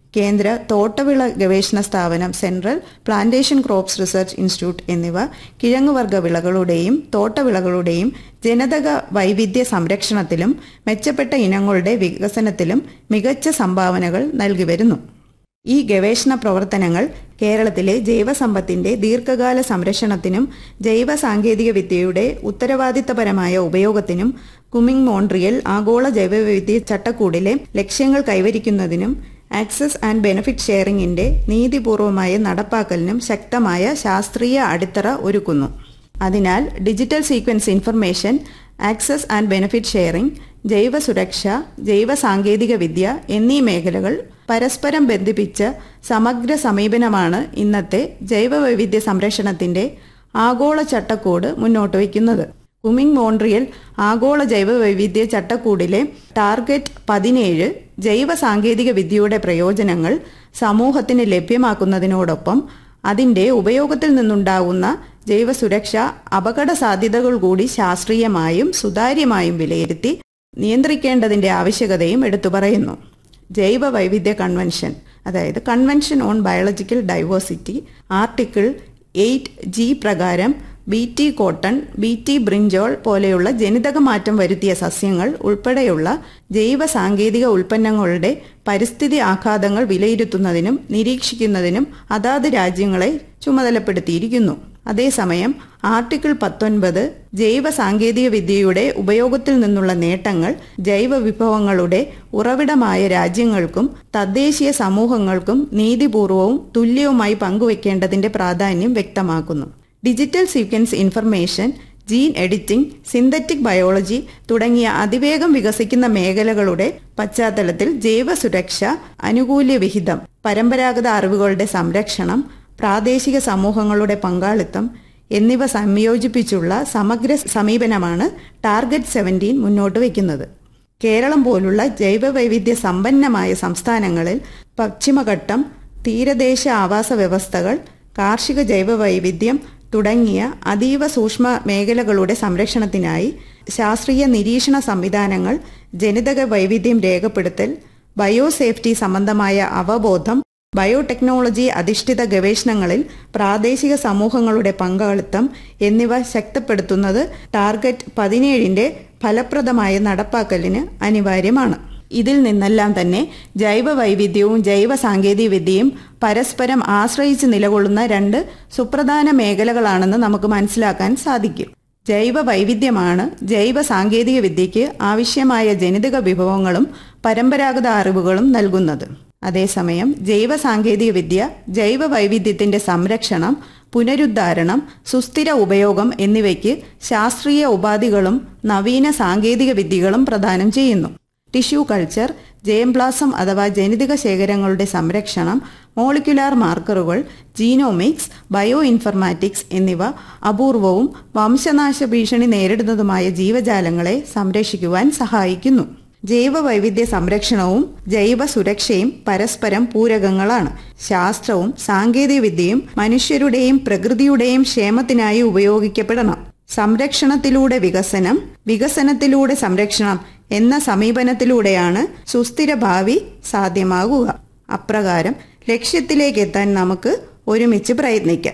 കേന്ദ്ര തോട്ടവിള ഗവേഷണ സ്ഥാപനം central plantation crops research institute എന്നിവ കിഴങ്ങുവർഗ വിളകളുടെയും തോട്ടവിളകളുടെയും ജനിതക വൈവിധ്യ സംരക്ഷണത്തിലും മെച്ചപ്പെട്ട ഇനങ്ങളുടെ വികസനത്തിലും മികച്ച സംഭാവനകൾ നൽകി വരുന്നു ഈ ഗവേഷണ പ്രവർത്തനങ്ങൾ കേരളത്തിലെ ജൈവസമ്പത്തിന്റെ ദീർഘകാല സംരക്ഷണത്തിനും ജൈവ സാങ്കേതിക വിദ്യയുടെ ഉത്തരവാദിത്തപരമായ ഉപയോഗത്തിനും കുമിങ് മോൺട്രിയൽ ആഗോള ജൈവവൈവിധ്യ ചട്ടക്കൂടിലെ ലക്ഷ്യങ്ങൾ കൈവരിക്കുന്നതിനും ആക്സസ് ആൻഡ് ബെനിഫിറ്റ് ഷെയറിംഗിന്റെ നീതിപൂർവമായ നടപ്പാക്കലിനും ശക്തമായ ശാസ്ത്രീയ അടിത്തറ ഒരുക്കുന്നു അതിനാൽ digital sequence information access and benefit sharing ജൈവ സുരക്ഷ ജൈവ സാങ്കേതിക വിദ്യ എന്നീ മേഖലകൾ പരസ്പരം ബന്ധിപ്പിച്ച സമഗ്ര സമീപനമാണ് ഇന്നത്തെ ജൈവവൈവിധ്യ സംരക്ഷണത്തിന്റെ ആഗോള ചട്ടക്കൂട് മുന്നോട്ട് വയ്ക്കുന്നത് കുമിങ് മോൺട്രിയൽ ആഗോള ജൈവവൈവിധ്യ ചട്ടക്കൂടിലെ ടാർഗറ്റ് പതിനേഴ് ജൈവ സാങ്കേതിക വിദ്യയുടെ പ്രയോജനങ്ങൾ സമൂഹത്തിന് ലഭ്യമാക്കുന്നതിനോടൊപ്പം അതിന്റെ ഉപയോഗത്തിൽ നിന്നുണ്ടാകുന്ന ജൈവ സുരക്ഷ അപകട സാധ്യതകൾ കൂടി ശാസ്ത്രീയമായും സുതാര്യമായും വിലയിരുത്തി നിയന്ത്രിക്കേണ്ടതിന്റെ ആവശ്യകതയും എടുത്തു പറയുന്നു ജൈവ വൈവിധ്യ കൺവെൻഷൻ അതായത് convention on biological diversity article eight G പ്രകാരം B T cotton B T brinjal പോലെയുള്ള ജനിതക മാറ്റം വരുത്തിയ സസ്യങ്ങൾ ഉൾപ്പെടെയുള്ള ജൈവ സാങ്കേതിക ഉൽപ്പന്നങ്ങളുടെ പരിസ്ഥിതി ആഘാതങ്ങൾ വിലയിരുത്തുന്നതിനും നിരീക്ഷിക്കുന്നതിനും അതാത് രാജ്യങ്ങളെ ചുമതലപ്പെടുത്തിയിരിക്കുന്നു അതേസമയം ആർട്ടിക്കിൾ പത്തൊൻപത് ജൈവ സാങ്കേതിക വിദ്യയുടെ ഉപയോഗത്തിൽ നിന്നുള്ള നേട്ടങ്ങൾ ജൈവ വിഭവങ്ങളുടെ ഉറവിടമായ രാജ്യങ്ങൾക്കും തദ്ദേശീയ സമൂഹങ്ങൾക്കും നീതിപൂർവവും തുല്യവുമായി പങ്കുവയ്ക്കേണ്ടതിന്റെ പ്രാധാന്യം വ്യക്തമാക്കുന്നു digital sequence information gene editing synthetic biology തുടങ്ങിയ അതിവേഗം വികസിക്കുന്ന മേഖലകളുടെ പശ്ചാത്തലത്തിൽ ജൈവ സുരക്ഷ അനുകൂല്യ വിഹിതം പരമ്പരാഗത അറിവുകളുടെ സംരക്ഷണം പ്രാദേശിക സമൂഹങ്ങളുടെ പങ്കാളിത്തം എന്നിവ സംയോജിപ്പിച്ചുള്ള സമഗ്ര സമീപനമാണ് ടാർഗറ്റ് സെവൻറ്റീൻ മുന്നോട്ട് വയ്ക്കുന്നത് കേരളം പോലുള്ള ജൈവവൈവിധ്യ സമ്പന്നമായ സംസ്ഥാനങ്ങളിൽ പശ്ചിമഘട്ടം തീരദേശ ആവാസ വ്യവസ്ഥകൾ കാർഷിക ജൈവവൈവിധ്യം തുടങ്ങിയ അതീവ സൂക്ഷ്മ മേഖലകളുടെ സംരക്ഷണത്തിനായി ശാസ്ത്രീയ നിരീക്ഷണ സംവിധാനങ്ങൾ ജനിതക വൈവിധ്യം രേഖപ്പെടുത്തൽ ബയോസേഫ്റ്റി സംബന്ധമായ അവബോധം ബയോടെക്നോളജി അധിഷ്ഠിത ഗവേഷണങ്ങളിൽ പ്രാദേശിക സമൂഹങ്ങളുടെ പങ്കാളിത്തം എന്നിവ ശക്തിപ്പെടുത്തുന്നത് ടാർഗറ്റ് പതിനേഴിന്റെ ഫലപ്രദമായ നടപ്പാക്കലിന് അനിവാര്യമാണ് ഇതിൽ നിന്നെല്ലാം തന്നെ ജൈവ വൈവിധ്യവും ജൈവ സാങ്കേതിക വിദ്യയും പരസ്പരം ആശ്രയിച്ച് നിലകൊള്ളുന്ന രണ്ട് സുപ്രധാന മേഖലകളാണെന്ന് നമുക്ക് മനസ്സിലാക്കാൻ സാധിക്കും ജൈവ വൈവിധ്യമാണ് ജൈവ സാങ്കേതിക വിദ്യയ്ക്ക് ആവശ്യമായ ജനിതക വിഭവങ്ങളും പരമ്പരാഗത അറിവുകളും നൽകുന്നത് അതേസമയം ജൈവ സാങ്കേതിക വിദ്യ ജൈവ വൈവിധ്യത്തിന്റെ സംരക്ഷണം പുനരുദ്ധാരണം സുസ്ഥിര ഉപയോഗം എന്നിവയ്ക്ക് ശാസ്ത്രീയ ഉപാധികളും നവീന സാങ്കേതിക വിദ്യകളും പ്രദാനം ചെയ്യുന്നു ടിഷ്യൂ കൾച്ചർ ജയംപ്ലാസം അഥവാ ജനിതക ശേഖരങ്ങളുടെ സംരക്ഷണം molecular markers genomics bioinformatics എന്നിവ അപൂർവവും വംശനാശ ഭീഷണി നേരിടുന്നതുമായ ജീവജാലങ്ങളെ സംരക്ഷിക്കുവാൻ സഹായിക്കുന്നു ജൈവ വൈവിധ്യ സംരക്ഷണവും ജൈവ സുരക്ഷയും പരസ്പരം പൂരകങ്ങളാണ് ശാസ്ത്രവും സാങ്കേതികവിദ്യയും മനുഷ്യരുടെയും പ്രകൃതിയുടെയും ക്ഷേമത്തിനായി ഉപയോഗിക്കപ്പെടണം സംരക്ഷണത്തിലൂടെ വികസനം വികസനത്തിലൂടെ സംരക്ഷണം എന്ന സമീപനത്തിലൂടെയാണ് സുസ്ഥിര ഭാവി സാധ്യമാകുക അപ്രകാരം ലക്ഷ്യത്തിലേക്ക് എത്താൻ നമുക്ക് ഒരുമിച്ച് പ്രയത്നിക്കാം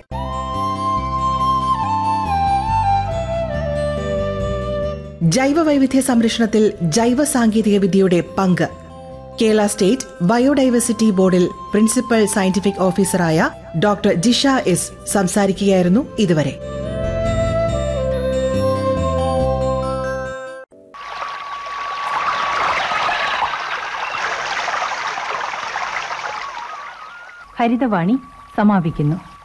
ജൈവ വൈവിധ്യ സംരക്ഷണത്തിൽ ജൈവ സാങ്കേതിക വിദ്യയുടെ പങ്ക് കേരള സ്റ്റേറ്റ് ബയോഡൈവേഴ്സിറ്റി ബോർഡിൽ പ്രിൻസിപ്പൽ സയന്റിഫിക് ഓഫീസറായ ഡോക്ടർ ജിഷ എസ് സംസാരിക്കുകയായിരുന്നു ഇതുവരെ ഹരിതവാണി സമാപിക്കുന്നു